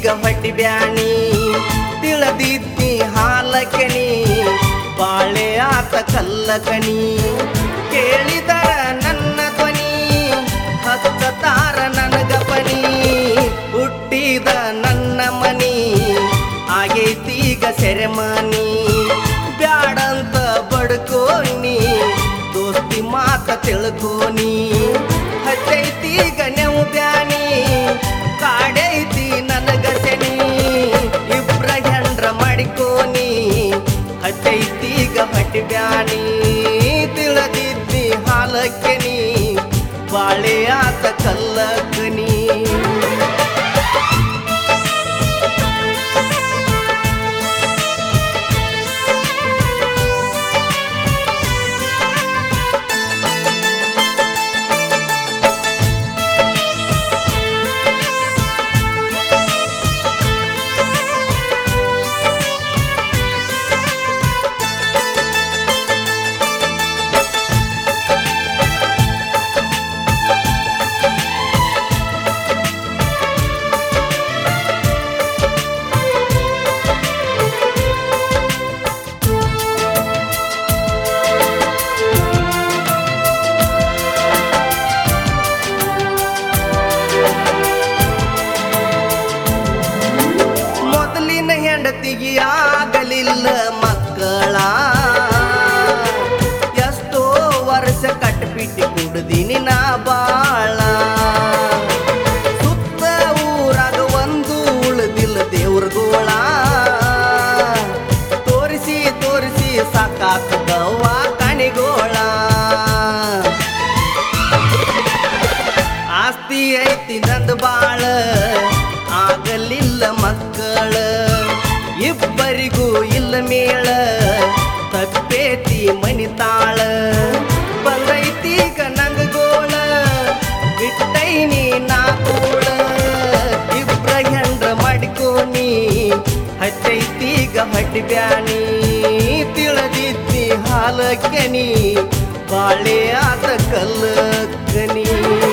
ಹಚ್ಚೈತೀಗ ಹೊಟ್ಟಿ ಬ್ಯಾನಿ ತಿಳದಿದ್ದಿ ಹಾಲಕನಿ ಬಾಳೆ ಆತ ಕಲ್ಲಕನಿ ಕೇಳಿದರ ನನ್ನ ಧ್ವನಿ ಹಚ್ಚತಾರ ನನಗಪನಿ ಹುಟ್ಟಿದ ನನ್ನ ಮನಿ ಆಗೈತೀಗ ಸೆರೆಮನಿ ಬ್ಯಾಡಂತ ಬಡ್ಕೋನಿ ದೋಸ್ತಿ ಮಾತ ತಿಳ್ಕೋನಿ ಹಚ್ಚೈತೀಗ ನೆವು ಬ್ಯಾನಿ ಕಾಡೈತಿ ನನಗ ಸೆನಿ ಇಬ್ರ ಹೆಂಡ್ರ ಮಾಡಿಕೋನಿ ಹಚ್ಚೈತೀಗ ಹೊಟ್ಟಿ ಬ್ಯಾನಿ ತಿಳದಿದ್ದಿ ಹಾಲಕ್ಕೆನಿ ಬಾಳೆ ಆತ ಕಲ್ಲಕ್ಕನಿ ಮೊದಲಿನ ಹೆಂಡತಿಗೆ ಆಗಲಿಲ್ಲ ಮಕ್ಕಳ ಎಷ್ಟೋ ವರ್ಷ ಕಟ್ಬಿಟ್ಟು ಕುಡ್ದಿನಿ ನಾ ಬಾಳ ಸುತ್ತ ಊರಾಗ ಒಂದು ಉಳ್ದಿಲ್ಲ ದೇವ್ರಗೋಳ ತೋರಿಸಿ ತೋರಿಸಿ ಸಾಕಾಗ್ತದವ್ವ ಕಣಿಗೋಳ ಆಸ್ತಿ ಐತಿ ನಂದು ಬಾಳ ಆಗಲಿಲ್ಲ ಮಕ್ಕಳ ಇಬ್ಬರಿಗೂ ಇಲ್ಲ ಮೇಳ ತಪ್ಪೇತಿ ಮನಿತಾಳ ಬಂದೈತೀಗ ನಂಗ ಗೋಳ ಬಿಟ್ಟೈನಿ ನಾ ಕೂಳ ಇಬ್ರ ಹೆಂಡ್ರ ಮಾಡಿಕೋನಿ ಹಚ್ಚೈತೀಗ ಹೊಟ್ಟಿ ಬ್ಯಾನಿ ತಿಳದಿದ್ದಿ ಹಾಲಕ್ಕನಿ ಬಾಳೆ ಆತ ಕಲ್ಲಕ್ಕನಿ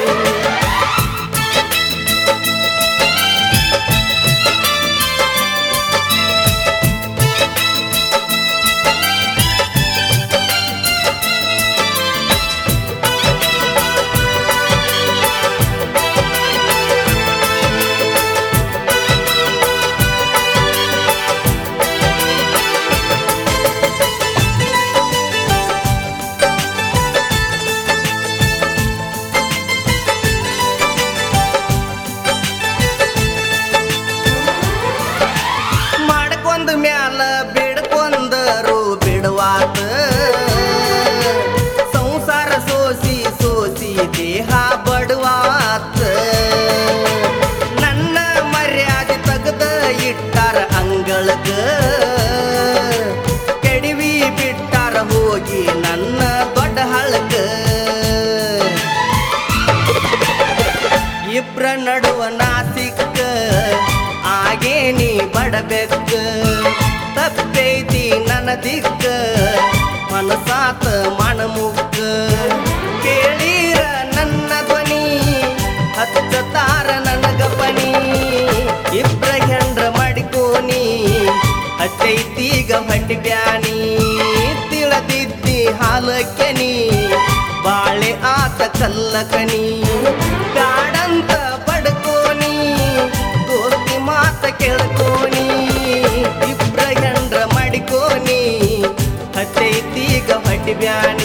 ಮಾಡ್ಕೊಂಡ ಮ್ಯಾಲ ಬಿಡ್ಕೊಂಡರು ಬಿಡುವಾತ ಸಂಸಾರ ಸೋಸಿ ಸೋಸಿ ದೇಹ ಬಡವಾತ ನನ್ನ ಮರ್ಯಾದೆ ತೆಗೆದ ಇಟ್ಟಾರ ಅಂಗಳಗ ಕೆಡವಿ ಬಿಟ್ಟಾರ ಹೋಗಿ ನನ್ನ ದೊಡ್ಡ ಹಳಗ ಇಬ್ರ ನಡುವ ನಾಸಿಕ್ಕ ಆಗೇನಿ ಬಡಬೆಕ್ಕ ತಪ್ಪೈತಿ ನನ್ನ ದಿಕ್ಕ ಮನಸಾತ ಮಣಮುಕ್ಕ ಕೇಳೀರ ನನ್ನ ಧ್ವನಿ ಹಚ್ಚತಾರ ನನಗ ಪನಿ ಇಬ್ರ ಹೆಂಡ್ರ ಮಾಡಿಕೋನಿ ಹಚ್ಚೈತೀಗ ಹೊಟ್ಟಿ ಬ್ಯಾನಿ ತಿಳದಿದ್ದಿ ಹಾಲಕ್ಕೆನಿ ಬಾಳೆ ಆತ ಕಲ್ಲಕನಿ ಬ್ಯಾಡಂತ ಬಡ್ಕೋನಿ ದೋಸ್ತಿ ಮಾತ ಕೇಳ್ಕೋನಿ ಇಬ್ರ ಹೆಂಡ್ರ ಮಾಡಿಕೋನಿ ಹಚ್ಚೈತೀಗ ಹೊಟ್ಟಿ ಬ್ಯಾನಿ